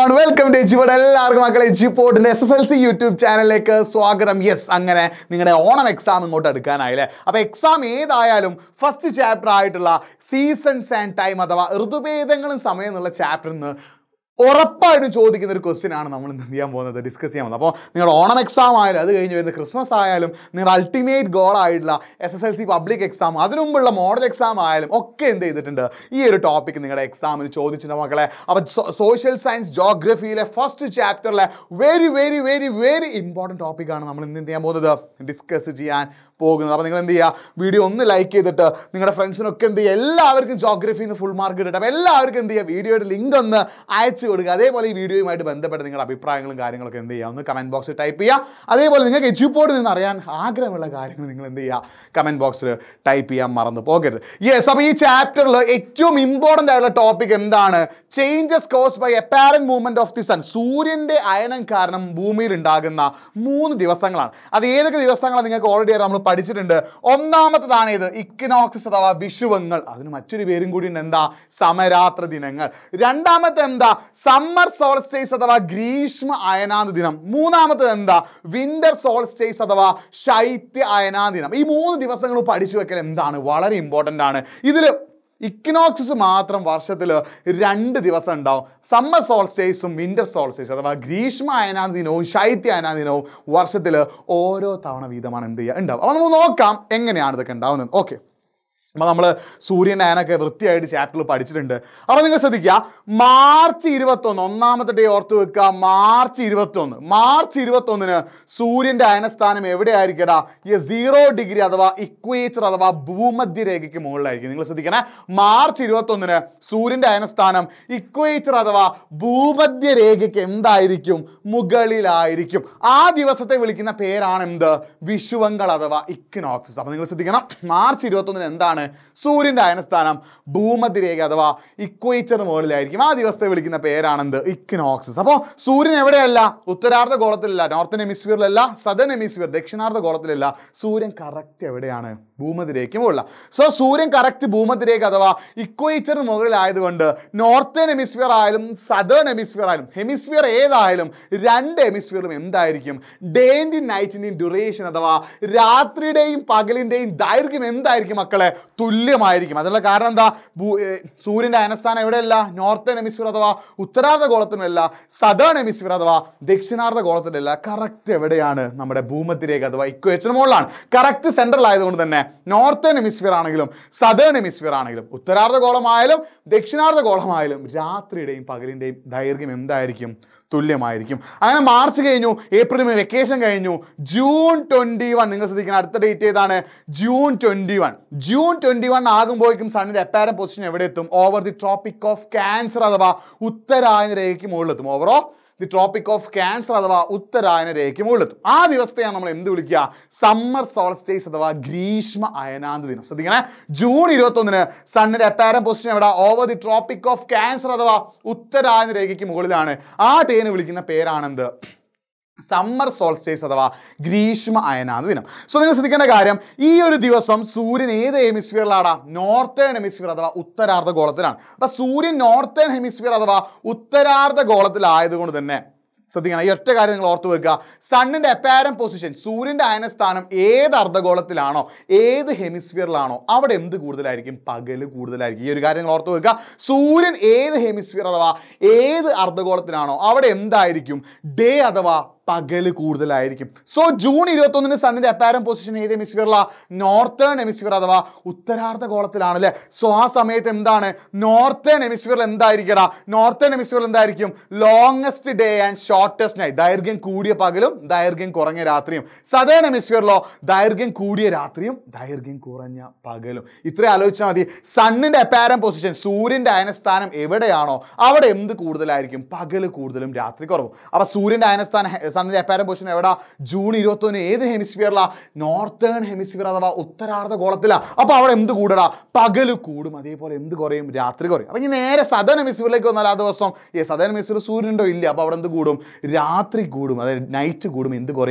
everyone welcome to എജിപ്പോട്ട് എല്ലാവർക്കും മക്കളെ എജിപ്പോട്ടിൻ്റെ S S L C YouTube ചാനലിലേക്ക് സ്വാഗതം യെസ് അങ്ങനെ നിങ്ങളുടെ ഓണം എക്സാം ഇങ്ങോട്ട് എടുക്കാനായില്ലേ അപ്പോൾ എക്സാം ഏതായാലും ഫസ്റ്റ് ചാപ്റ്റർ ആയിട്ടുള്ള സീസൺസ് ആൻഡ് ടൈം അഥവാ ഋതുഭേദങ്ങളും സമയം എന്നുള്ള ചാപ്റ്ററിൽ നിന്ന് ഉറപ്പായിട്ടും ചോദിക്കുന്ന ഒരു ക്വസ്റ്റ്യൻ ആണ് നമ്മൾ ഇന്ന് എന്ത് ചെയ്യാൻ പോകുന്നത് ഡിസ്കസ് ചെയ്യാൻ പോകുന്നത് അപ്പോൾ നിങ്ങളുടെ ഓണം എക്സാം ആയാലും അത് കഴിഞ്ഞ് വരുന്ന ക്രിസ്മസ് ആയാലും നിങ്ങളുടെ അൾട്ടിമേറ്റ് ഗോൾ ആയിട്ടുള്ള S S L C public exam അതിനു മുമ്പുള്ള മോഡൽ എക്സാം ആയാലും ഒക്കെ എന്ത് ചെയ്തിട്ടുണ്ട് ഈ ഒരു ടോപ്പിക് നിങ്ങളുടെ എക്സാമിന് ചോദിച്ചിട്ടുണ്ട് മക്കളെ അപ്പോൾ സോഷ്യൽ സയൻസ് ജോഗ്രഫിയിലെ ഫസ്റ്റ് ചാപ്റ്ററിലെ very very very very important ടോപ്പിക്കാണ് നമ്മൾ ഇന്ന് എന്ത് ചെയ്യാൻ പോകുന്നത് ഡിസ്കസ് ചെയ്യാൻ പോകുന്നത് അപ്പോൾ നിങ്ങൾ എന്ത് ചെയ്യുക വീഡിയോ ഒന്ന് ലൈക്ക് ചെയ്തിട്ട് നിങ്ങളുടെ ഫ്രണ്ട്സിനൊക്കെ എന്ത് ചെയ്യുക എല്ലാവർക്കും ജോഗ്രഫിയിൽ നിന്ന് ഫുൾ മാർക്ക് കിട്ടട്ടെ അപ്പോൾ എല്ലാവർക്കും എന്ത് ചെയ്യുക വീഡിയോയുടെ ലിങ്ക് ഒന്ന് അയച്ചു കൊടുക്കുക അതേപോലെ ഈ വീഡിയോയുമായിട്ട് ബന്ധപ്പെട്ട് നിങ്ങളുടെ അഭിപ്രായങ്ങളും കാര്യങ്ങളൊക്കെ എന്ത് ചെയ്യുക ഒന്ന് കമൻറ്റ് ബോക്സിൽ ടൈപ്പ് ചെയ്യുക അതേപോലെ നിങ്ങൾക്ക് എജ്യൂപ്പോർഡിൽ നിന്ന് അറിയാൻ ആഗ്രഹമുള്ള കാര്യങ്ങൾ നിങ്ങൾ എന്ത് ചെയ്യുക കമൻറ്റ് ബോക്സിൽ ടൈപ്പ് ചെയ്യാൻ മറന്നു പോകരുത് യെസ് അപ്പോൾ ഈ ചാപ്റ്ററിൽ ഏറ്റവും ഇമ്പോർട്ടൻ്റ് ആയിട്ടുള്ള ടോപ്പിക് എന്താണ് changes cause by apparent movement of the sun സൂര്യൻ്റെ അയനം കാരണം ഭൂമിയിൽ ഉണ്ടാകുന്ന മൂന്ന് ദിവസങ്ങളാണ് അത് ഏതൊക്കെ ദിവസങ്ങളാണ് നിങ്ങൾക്ക് ഓൾറെഡി നമ്മൾ പഠിച്ചിട്ടുണ്ട് ഒന്നാമത്തതാണ് ഇത് ഇക്കനോക്സിസ് അഥവാ വിഷുവങ്ങൾ അതിന് മറ്റൊരു പേരും കൂടി ഉണ്ട് എന്താ സമരാത്ര ദിനങ്ങൾ രണ്ടാമത്തെ എന്താ സമ്മർ സോൾസ്റ്റേസ് അഥവാ ഗ്രീഷ്മ അയനാന്ത ദിനം മൂന്നാമത്തത് എന്താ വിന്റർ സോൾസ്റ്റേസ് അഥവാ ശൈത്യ അയനാന്ത ദിനം ഈ മൂന്ന് ദിവസങ്ങൾ പഠിച്ചു വെക്കൽ എന്താണ് വളരെ ഇമ്പോർട്ടൻ്റ് ആണ് ഇതിൽ ഇക്നോക്സിസ് മാത്രം വർഷത്തിൽ രണ്ട് ദിവസം ഉണ്ടാവും സമ്മർ സോൾസ്റ്റേസും വിന്റർ സോൾസ്റ്റേസും അഥവാ ഗ്രീഷ്മ അയനാന്ത ദിനവും ശൈത്യ അയനാന്ത ദിനവും വർഷത്തിൽ ഓരോ തവണ വീതമാണ് എന്ത് ചെയ്യുക ഉണ്ടാവും അപ്പോൾ നമുക്ക് നോക്കാം എങ്ങനെയാണ് ഇതൊക്കെ ഉണ്ടാവുന്നത് ഓക്കെ അപ്പോൾ നമ്മൾ സൂര്യൻ്റെ അയനൊക്കെ വൃത്തിയായിട്ട് ചാപ്റ്ററിൽ പഠിച്ചിട്ടുണ്ട് അപ്പോൾ നിങ്ങൾ ശ്രദ്ധിക്കുക മാർച്ച് ഇരുപത്തൊന്ന് ഒന്നാമത്തെ ഡേ ഓർത്ത് വെക്കുക മാർച്ച് ഇരുപത്തൊന്ന് മാർച്ച് ഇരുപത്തൊന്നിന് സൂര്യൻ്റെ അയനസ്ഥാനം എവിടെയായിരിക്കടാ ഈ സീറോ ഡിഗ്രി അഥവാ ഇക്വേച്ചർ അഥവാ ഭൂമധ്യരേഖയ്ക്ക് മുകളിലായിരിക്കും നിങ്ങൾ ശ്രദ്ധിക്കണേ മാർച്ച് ഇരുപത്തൊന്നിന് സൂര്യൻ്റെ അയനസ്ഥാനം ഇക്വേച്ചർ അഥവാ ഭൂമധ്യരേഖയ്ക്ക് എന്തായിരിക്കും മുകളിലായിരിക്കും ആ ദിവസത്തെ വിളിക്കുന്ന പേരാണ് എന്ത് വിഷുവങ്ങൾ അഥവാ ഇക്നോക്സിസ് അപ്പോൾ നിങ്ങൾ ശ്രദ്ധിക്കണം മാർച്ച് ഇരുപത്തൊന്നിന് എന്താണ് സൂര്യൻ്റെ അയനസ്ഥാനം ഭൂമധ്യരേഖ അഥവാ ഇക്വേച്ചർ മുകളിലായിരിക്കും ആ ദിവസത്തെ വിളിക്കുന്ന പേരാണെന്ത് ഇക്നോക്സിസ് അപ്പോൾ സൂര്യൻ എവിടെയല്ല ഉത്തരാർദ്ധ ഗോളത്തിലല്ല നോർത്തേൺ ഹെമിസ്ഫിയറിലല്ല സദേൺ ഹെമിസ്ഫിയർ ദക്ഷിണാർദ്ധ ഗോളത്തിലല്ല സൂര്യൻ കറക്റ്റ് എവിടെയാണ് ഭൂമധ്യരേഖയ്ക്ക് മുകളിലാണ് സോ സൂര്യൻ കറക്റ്റ് ഭൂമധ്യരേഖ അഥവാ ഇക്വേച്ചറിന് മുകളിലായതുകൊണ്ട് നോർത്തേൺ ഹെമിസ്ഫിയർ ആയാലും സദേൺ ഹെമിസ്ഫിയർ ആയാലും ഹെമിസ്ഫിയർ ഏതായാലും രണ്ട് ഹെമിസ്ഫിയറിലും എന്തായിരിക്കും ഡേൻ്റെയും നൈറ്റിൻ്റെയും ഡ്യൂറേഷൻ അഥവാ രാത്രിയുടെയും പകലിൻ്റെയും ദൈർഘ്യം എന്തായിരിക്കും മക്കളെ തുല്യമായിരിക്കും അതിനുള്ള കാരണം എന്താ ഭൂ- ഏർ സൂര്യൻ്റെ അയനസ്ഥാനം എവിടെയല്ല നോർത്തേൺ ഹെമിസ്ഫിയർ അഥവാ ഉത്തരാർദ്ധ ഗോളത്തിനല്ല സദേൺ ഹെമിസ്ഫിയർ അഥവാ ദക്ഷിണാർദ്ധ ഗോളത്തിലല്ല കറക്റ്റ് എവിടെയാണ് നമ്മുടെ ഭൂമധ്യരേഖ അഥവാ ഇക്വേച്ചർ മുകളിലാണ് കറക്റ്റ് സെൻട്രൽ ആയതുകൊണ്ട് തന്നെ നോർത്തേൺ ഹെമിസ്ഫിയർ ആണെങ്കിലും സദേൺ ഹെമിസ്ഫിയർ ആണെങ്കിലും ഉത്തരാർദ്ധ ഗോളമായാലും ദക്ഷിണാർദ്ധ ഗോളമായാലും രാത്രിയുടെയും പകലിൻ്റെയും ദൈർഘ്യം എന്തായിരിക്കും തുല്യമായിരിക്കും അങ്ങനെ മാർച്ച് കഴിഞ്ഞു ഏപ്രിൽ മെയ് വെക്കേഷൻ കഴിഞ്ഞു ജൂൺ ട്വൻറ്റി വൺ നിങ്ങൾ ശ്രദ്ധിക്കണം അടുത്ത ഡേറ്റ് ഏതാണ് June twenty one June twenty one ആകുമ്പോഴേക്കും സണ്ണിൻ്റെ എപ്പാരം പൊസിഷൻ എവിടെ എത്തും over the tropic of cancer അഥവാ ഉത്തരായന രേഖയ്ക്ക് മുകളിലെത്തും ഓവറോ ദി ട്രോപ്പിക് ഓഫ് ക്യാൻസർ അഥവാ ഉത്തരായന രേഖയ്ക്ക് മുകളിലെത്തും ആ ദിവസത്തെയാണ് നമ്മൾ എന്ത് വിളിക്കുക സമ്മർ സോൾസ്റ്റേസ് അഥവാ ഗ്രീഷ്മ അയനാന്ത ദിനം ശ്രദ്ധിക്കണേ ജൂൺ ഇരുപത്തൊന്നിന് സണ്ണിന്റെ എപ്പാരം പൊസിഷൻ എവിടെ over the tropic of cancer അഥവാ ഉത്തരായന രേഖയ്ക്ക് മുകളിലാണ് ആ ഡേന് വിളിക്കുന്ന പേരാണെന്ത് സമ്മർ സോൾസ്റ്റേസ് അഥവാ ഗ്രീഷ്മ അയനാന്ത ദിനം സോ നിങ്ങൾ ശ്രദ്ധിക്കേണ്ട കാര്യം ഈ ഒരു ദിവസം സൂര്യൻ ഏത് ഹെമിസ്ഫിയറിലാണ് നോർത്തേൺ ഹെമിസ്ഫിയർ അഥവാ ഉത്തരാർദ്ധ ഗോളത്തിലാണ് അപ്പൊ സൂര്യൻ നോർത്തേൺ ഹെമിസ്ഫിയർ അഥവാ ഉത്തരാർദ്ധ ഗോളത്തിലായതുകൊണ്ട് തന്നെ ശ്രദ്ധിക്കണം ഈ ഒറ്റ കാര്യം നിങ്ങൾ ഓർത്ത് വെക്കുക സണ്ണിന്റെ അപ്പാരം പൊസിഷൻ സൂര്യന്റെ അയനസ്ഥാനം ഏത് അർദ്ധഗോളത്തിലാണോ ഏത് ഹെമിസ്ഫിയറിലാണോ അവിടെ എന്ത് കൂടുതലായിരിക്കും പകല് കൂടുതലായിരിക്കും ഈ ഒരു കാര്യം നിങ്ങൾ ഓർത്ത് വെക്കുക സൂര്യൻ ഏത് ഹെമിസ്ഫിയർ അഥവാ ഏത് അർദ്ധഗോളത്തിലാണോ അവിടെ എന്തായിരിക്കും ഡേ അഥവാ പകല് കൂടുതലായിരിക്കും സോ ജൂൺ ഇരുപത്തൊന്നിന് സണ്ണിന്റെ അപ്പാരം പൊസിഷൻ ഏത് ഹെമിസ്ഫിയറിലാ നോർത്തേൺ ഹെമിസ്ഫിയർ അഥവാ ഉത്തരാർദ്ധ ഗോളത്തിലാണ് അല്ലേ സോ ആ സമയത്ത് എന്താണ് നോർത്തേൺ ഹെമിസ്ഫിയറിൽ എന്തായിരിക്കടാ നോർത്തേൺ ഹെമിസ്ഫിയറിൽ എന്തായിരിക്കും longest day and shortest night ദൈർഘ്യം കൂടിയ പകലും ദൈർഘ്യം കുറഞ്ഞ രാത്രിയും സദേൺ ഹെമിസ്ഫിയറിലോ ദൈർഘ്യം കൂടിയ രാത്രിയും ദൈർഘ്യം കുറഞ്ഞ പകലും ഇത്രയും ആലോചിച്ചാൽ മതി സണ്ണിന്റെ അപ്പാരം പൊസിഷൻ സൂര്യന്റെ അയനസ്ഥാനം എവിടെയാണോ അവിടെ എന്ത് കൂടുതലായിരിക്കും പകല് കൂടുതലും രാത്രി കുറവും അപ്പൊ സൂര്യന്റെ അയനസ്ഥാനം സണ്ണിന്റെ അപ്പാരം പൊസിഷൻ എവിടെ ജൂൺ ഇരുപത്തൊന്ന് ഏത് ഹെമിസ്ഫിയറിലാ നോർത്തേൺ ഹെമിസ്ഫിയർ അഥവാ ഉത്തരാർദ്ധ ഗോളത്തിലാ അപ്പൊ അവിടെ എന്ത് കൂടടാ പകല് കൂടും അതേപോലെ എന്ത് കുറയും രാത്രി കുറയും അപ്പൊ ഇനി നേരെ സദൻ ഹെമിസ്ഫിയറിലേക്ക് വന്നാൽ ആ ദിവസം ഈ സദൻ ഹെമിസ്ഫിയർ സൂര്യനുണ്ടോ ഇല്ല അപ്പൊ അവിടെ എന്ത് കൂടും രാത്രി കൂടും അതായത് നൈറ്റ് കൂടും എന്ത് കുറയും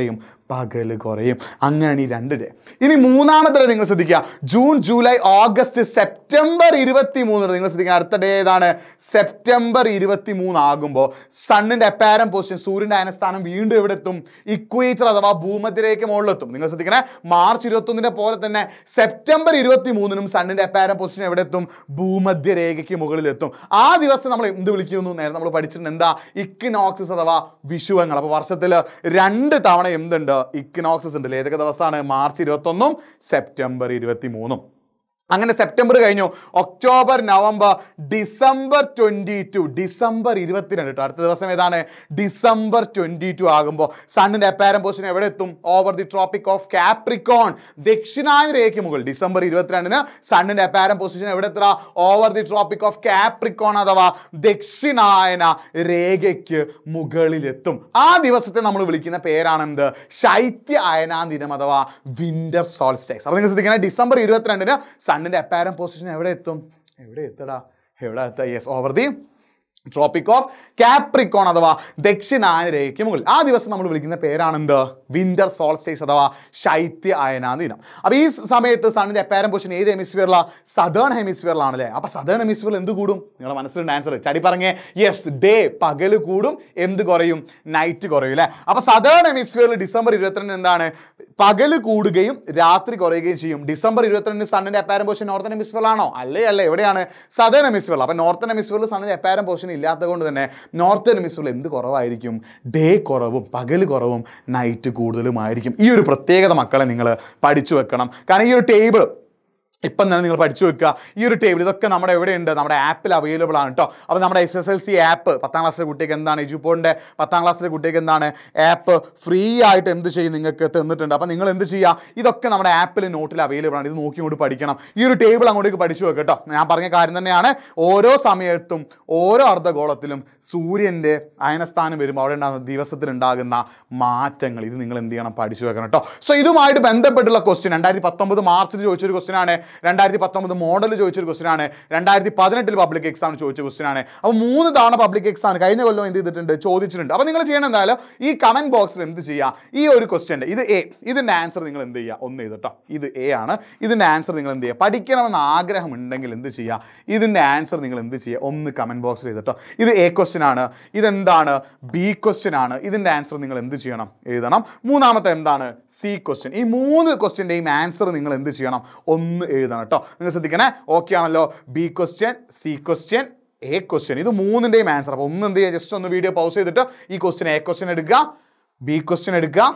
പകല് കുറയും അങ്ങനെയാണ് ഈ രണ്ട് ഡേ ഇനി മൂന്നാമത്തെ ഡേ നിങ്ങൾ ശ്രദ്ധിക്കുക ജൂൺ ജൂലൈ ഓഗസ്റ്റ് സെപ്റ്റംബർ ഇരുപത്തി മൂന്ന് നിങ്ങൾ ശ്രദ്ധിക്കുക അടുത്ത ഡേ ഏതാണ് സെപ്റ്റംബർ ഇരുപത്തി മൂന്ന് ആകുമ്പോൾ സണ്ണിന്റെ അപ്പാരം പൊസിഷൻ സൂര്യന്റെ അയനസ്ഥാനം വീണ്ടും എവിടെ എത്തും ഇക്വേറ്റർ അഥവാ ഭൂമധ്യരേഖ മുകളിലെത്തും നിങ്ങൾ ശ്രദ്ധിക്കണേ മാർച്ച് ഇരുപത്തി ഒന്നിനെ പോലെ തന്നെ സെപ്റ്റംബർ ഇരുപത്തി മൂന്നിനും സണ്ണിന്റെ അപ്പാരം പൊസിഷൻ എവിടെ എത്തും ഭൂമധ്യരേഖയ്ക്ക് മുകളിലെത്തും ആ ദിവസം നമ്മൾ എന്ത് വിളിക്കുന്നു നേരത്തെ നമ്മൾ പഠിച്ചിട്ടുണ്ട് എന്താ ഇക്വിനോക്സിസ് അഥവാ വിഷുവങ്ങൾ അപ്പോൾ വർഷത്തിൽ രണ്ട് തവണ എന്തുണ്ട് ഇക്വിനോക്സിസ് ഉണ്ട് ഏതൊക്കെ ദിവസമാണ് മാർച്ച് ഇരുപത്തൊന്നും സെപ്റ്റംബർ ഇരുപത്തി മൂന്നും അങ്ങനെ സെപ്റ്റംബർ കഴിഞ്ഞു October November December twenty two December ഇരുപത്തിരണ്ട് കേട്ടോ അടുത്ത ദിവസം ഏതാണ് ഡിസംബർ ട്വൻറ്റി ടു ആകുമ്പോൾ സണ്ണിൻ്റെ അപ്പാരം പൊസിഷൻ എവിടെ എത്തും over the tropic of capricorn ദക്ഷിണായന രേഖയ്ക്ക് മുകളിൽ ഡിസംബർ ഇരുപത്തിരണ്ടിന് സണ്ണിൻ്റെ അപ്പാരം പൊസിഷൻ എവിടെ എത്ര over the tropic of capricorn അഥവാ ദക്ഷിണായന രേഖയ്ക്ക് മുകളിലെത്തും ആ ദിവസത്തെ നമ്മൾ വിളിക്കുന്ന പേരാണെന്ത് ശൈത്യ അയനാ ദിനം അഥവാ വിന്റർ സോൾസ്റ്റൈസ് അപ്പോൾ നിങ്ങൾ ശ്രദ്ധിക്കണം ഡിസംബർ ഇരുപത്തിരണ്ടിന് സണ്ണിന്റെ അപ്പാരം പൊസിഷൻ എവിടെ എത്തും എവിടെ എത്തടാ എവിടെ എത്താ yes over the tropic of capricorn അഥവാ ദക്ഷിണായന രേഖയ്ക്ക് മുകളിൽ ആ ദിവസം നമ്മൾ വിളിക്കുന്ന പേരാണെന്ത് വിന്റർ സോൾസ്റ്റേസ് അഥവാ ശൈത്യ അയനാ ദിനം അപ്പോൾ ഈ സമയത്ത് സണ്ണിന്റെ അപ്പാരം പൊസിഷൻ ഏത് ഹെമിസ്ഫിയറിലാണ് സദേൺ ഹെമിസ്ഫിയറിലാണ് അല്ലേ അപ്പോൾ സദേൺ ഹെമിസ്ഫിയറിൽ എന്ത് കൂടും നിങ്ങളുടെ മനസ്സിലുണ്ട് ആൻസർ ചടി പറഞ്ഞേ യെസ് ഡേ പകല് കൂടും എന്ത് കുറയും നൈറ്റ് കുറയും അല്ലേ അപ്പോൾ സദേൺ ഹെമിസ്ഫിയറിൽ ഡിസംബർ ഇരുപത്തിരണ്ട് എന്താണ് പകല് കൂടുകയും രാത്രി കുറയുകയും ചെയ്യും ഡിസംബർ ഇരുപത്തിരണ്ടിന് സണ്ണിന്റെ അപ്പാരം പൊസിഷൻ നോർത്തൺ ഹെമിസ്ഫിയറിലാണോ അല്ലേ അല്ല എവിടെയാണ് സദേൺ ഹെമിസ്ഫിയറിൽ അപ്പോൾ നോർത്തൺ ഹെമിസ്ഫിയറിൽ സണ്ണിന്റെ അപ്പാരം പൊസിഷൻ ഇല്ലാത്തത് കൊണ്ട് തന്നെ നോർത്തേൺ ഹെമിസ്ഫിയറിൽ എന്ത് കുറവായിരിക്കും ഡേ കുറവും പകല് കുറവും നൈറ്റ് കൂടുതലുമായിരിക്കും ഈ ഒരു പ്രത്യേകത മക്കളെ നിങ്ങൾ പഠിച്ചു വെക്കണം കാരണം ഈ ഒരു ടേബിൾ ഇപ്പം തന്നെ നിങ്ങൾ പഠിച്ചു വെക്കുക ഈ ഒരു ടേബിൾ ഇതൊക്കെ നമ്മുടെ എവിടെയുണ്ട് നമ്മുടെ ആപ്പിൽ അവൈലബിൾ ആണ് കേട്ടോ അപ്പോൾ നമ്മുടെ S S L C app പത്താം ക്ലാസ്സിലെ കുട്ടിക്ക് എന്താണ് എജുപോണിൻ്റെ പത്താം ക്ലാസ്സിലെ കുട്ടിക്ക് എന്താണ് ആപ്പ് ഫ്രീ ആയിട്ട് എന്ത് ചെയ്യും നിങ്ങൾക്ക് തന്നിട്ടുണ്ട് അപ്പോൾ നിങ്ങൾ എന്ത് ചെയ്യുക ഇതൊക്കെ നമ്മുടെ ആപ്പിൽ നോട്ടിൽ അവൈലബിൾ ആണ് ഇത് നോക്കി ഇങ്ങോട്ട് പഠിക്കണം ഈ ഒരു ടേബിൾ അങ്ങോട്ടേക്ക് പഠിച്ചു വെക്കുക കേട്ടോ ഞാൻ പറഞ്ഞ കാര്യം തന്നെയാണ് ഓരോ സമയത്തും ഓരോ അർദ്ധഗോളത്തിലും സൂര്യൻ്റെ അയനസ്ഥാനം വരുമ്പോൾ അവിടെ ഉണ്ടാകുന്ന ദിവസത്തിലുണ്ടാകുന്ന മാറ്റങ്ങൾ ഇത് നിങ്ങൾ എന്ത് ചെയ്യണം പഠിച്ചു വെക്കണം കേട്ടോ സോ ഇതുമായിട്ട് ബന്ധപ്പെട്ടുള്ള ക്വസ്റ്റ്യൻ രണ്ടായിരത്തി പത്തൊമ്പത് മാർച്ചിൽ ചോദിച്ചൊരു ക്വസ്റ്റ്യൻ ആണ് രണ്ടായിരത്തി പത്തൊമ്പത് മോഡൽ ചോദിച്ചൊരു ക്വസ്റ്റ്യൻ ആണ് രണ്ടായിരത്തി പതിനെട്ടിൽ പബ്ലിക് എക്സാം ചോദിച്ച ക്വസ്റ്റ്യൻ ആണ് അപ്പോൾ മൂന്ന് തവണ പബ്ലിക് എക്സാം കഴിഞ്ഞ കൊല്ലം എന്ത് ചെയ്തിട്ടുണ്ട് ചോദിച്ചിട്ടുണ്ട് അപ്പോൾ നിങ്ങൾ ചെയ്യണം എന്തായാലും ഈ കമന്റ് ബോക്സിൽ എന്ത് ചെയ്യുക ഈ ഒരു ക്വസ്റ്റ്യൻ്റെ ഇത് എ ഇതിൻ്റെ ആൻസർ നിങ്ങൾ എന്ത് ചെയ്യുക ഒന്ന് ചെയ്തിട്ടോ ഇത് എ ആണ് ഇതിൻ്റെ ആൻസർ നിങ്ങൾ എന്ത് ചെയ്യുക പഠിക്കണമെന്ന് ആഗ്രഹം ഉണ്ടെങ്കിൽ എന്ത് ചെയ്യുക ഇതിൻ്റെ ആൻസർ നിങ്ങൾ എന്ത് ചെയ്യുക ഒന്ന് കമന്റ് ബോക്സിൽ ചെയ്തിട്ടോ ഇത് എ ക്വസ്റ്റ്യൻ ആണ് ഇതെന്താണ് ബി ക്വസ്റ്റ്യൻ ആണ് ഇതിൻ്റെ ആൻസർ നിങ്ങൾ എന്ത് ചെയ്യണം എഴുതണം മൂന്നാമത്തെ എന്താണ് സി ക്വസ്റ്റ്യൻ ഈ മൂന്ന് ക്വസ്റ്റ്യൻ്റെയും ആൻസർ നിങ്ങൾ എന്ത് ചെയ്യണം ഒന്ന് എഴുതണം കേട്ടോ നിങ്ങൾ ശ്രദ്ധിക്കണേ ഓക്കെ ആണല്ലോ B question C question A question ഇത് മൂന്നിൻ്റെയും ആൻസർ അപ്പോൾ ഒന്ന് എന്ത് ചെയ്യുക ജസ്റ്റ് ഒന്ന് വീഡിയോ പൗസ് ചെയ്തിട്ട് ഈ ക്വസ്റ്റ്യൻ എ ക്വസ്റ്റ്യൻ എടുക്കുക ബി ക്വസ്റ്റ്യൻ എടുക്കുക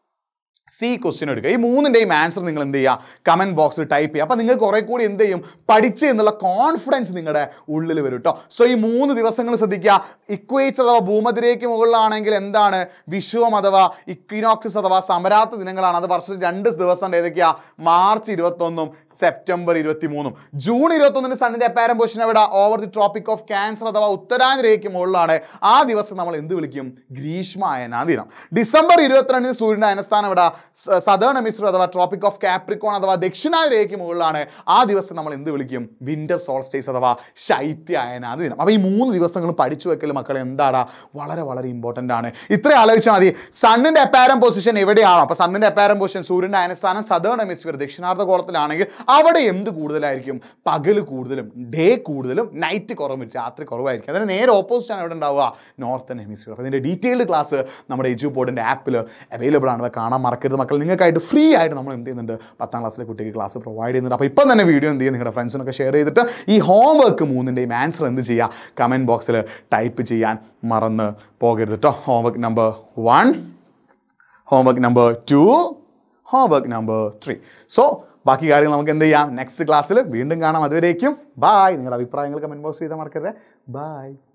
സി ക്വസ്റ്റ്യൻ എടുക്കുക ഈ മൂന്നിൻ്റെയും ആൻസർ നിങ്ങൾ എന്ത് ചെയ്യുക കമൻറ്റ് ബോക്സിൽ ടൈപ്പ് ചെയ്യുക അപ്പോൾ നിങ്ങൾ കുറേ കൂടി എന്ത് ചെയ്യും പഠിച്ച് എന്നുള്ള കോൺഫിഡൻസ് നിങ്ങളുടെ ഉള്ളിൽ വരും കേട്ടോ സോ ഈ മൂന്ന് ദിവസങ്ങൾ ശ്രദ്ധിക്കുക ഇക്വേറ്റ്സ് അഥവാ ഭൂമധ്യരേഖയ്ക്ക് മുകളിലാണെങ്കിൽ എന്താണ് വിഷുവം അഥവാ ഇക്വിനോക്സിസ് അഥവാ സമരാത്ത ദിനങ്ങളാണ് അത് വർഷത്തിൽ രണ്ട് ദിവസം ഉണ്ട് ഏതൊക്കെയാ മാർച്ച് ഇരുപത്തൊന്നും സെപ്റ്റംബർ ഇരുപത്തി മൂന്നും ജൂൺ ഇരുപത്തൊന്നിന് സണ്ണിന്റെ അപ്പാരം പൊസിഷൻ എവിടെ over the tropic of cancer അഥവാ ഉത്തരായന രേഖയ്ക്ക് മുകളിലാണ് ആ ദിവസം നമ്മൾ എന്ത് വിളിക്കും ഗ്രീഷ്മ അയന ദിനം ഡിസംബർ ഇരുപത്തിരണ്ടിന് സൂര്യന്റെ അയനസ്ഥാനം എവിടെ സദേൺ ഹെമിസ്ഫിയർ അഥവാ ട്രോപ്പിക് ഓഫ് കാപ്രിക്കോൺ അഥവാ ദക്ഷിണായ രേഖയ്ക്ക് മുകളിലാണ് ആ ദിവസം നമ്മൾ എന്ത് വിളിക്കും വിന്റർ സോൾസ്റ്റേസ് അഥവാ ശൈത്യ അയന ദിനം അപ്പോൾ ഈ മൂന്ന് ദിവസങ്ങൾ പഠിച്ചു വെക്കൽ മക്കളെ എന്താടാ വളരെ വളരെ ഇമ്പോർട്ടൻ്റ് ആണ് ഇത്ര ആലോചിച്ചാൽ മതി സണ്ണിന്റെ അപ്പാരം പൊസിഷൻ എവിടെയാണോ അപ്പോൾ സണ്ണിന്റെ അപ്പാരം പൊസിഷൻ സൂര്യന്റെ അയനസ്ഥാനം സദേൺ ഹെമിസ്ഫിയർ ദക്ഷിണാർദ്ധ ഗോളത്തിലാണെങ്കിൽ അവിടെ എന്ത് കൂടുതലായിരിക്കും പകല് കൂടുതലും ഡേ കൂടുതലും നൈറ്റ് കുറവും രാത്രി കുറവായിരിക്കും അതിന് നേരെ ഓപ്പോസിറ്റ് ആണ് എവിടെ ഉണ്ടാവുക നോർത്തൺ ഹെമിസ്ഫിയർ അപ്പോൾ ഇതിൻ്റെ ഡീറ്റെയിൽഡ് ക്ലാസ് നമ്മുടെ എജു ബോർഡിൻ്റെ ആപ്പിൽ അവൈലബിൾ ആണ് അത് കാണാൻ മറക്കരുത് മക്കൾ നിങ്ങൾക്കായിട്ട് ഫ്രീ ആയിട്ട് നമ്മൾ എന്ത് ചെയ്യുന്നുണ്ട് പത്താം ക്ലാസ്സിലെ കുട്ടിക്ക് ക്ലാസ് പ്രൊവൈഡ് ചെയ്യുന്നുണ്ട് അപ്പോൾ ഇപ്പം തന്നെ വീഡിയോ എന്ത് ചെയ്യും നിങ്ങളുടെ ഫ്രണ്ട്സിനൊക്കെ ഷെയർ ചെയ്തിട്ട് ഈ ഹോം വർക്ക് മൂന്നിൻ്റെയും ആൻസർ എന്ത് ചെയ്യുക കമൻറ്റ് ബോക്സിൽ ടൈപ്പ് ചെയ്യാൻ മറന്ന് പോകരുത് കേട്ടോ homework number one homework number two homework number three so ബാക്കി കാര്യങ്ങൾ നമുക്ക് എന്ത് ചെയ്യാം നെക്സ്റ്റ് ക്ലാസ്സിൽ വീണ്ടും കാണാം അതുവരേക്കും ബായ് നിങ്ങളുടെ അഭിപ്രായങ്ങൾ കമൻറ്റ് ബോക്സ് ചെയ്താൽ മറക്കരുത് ബായ്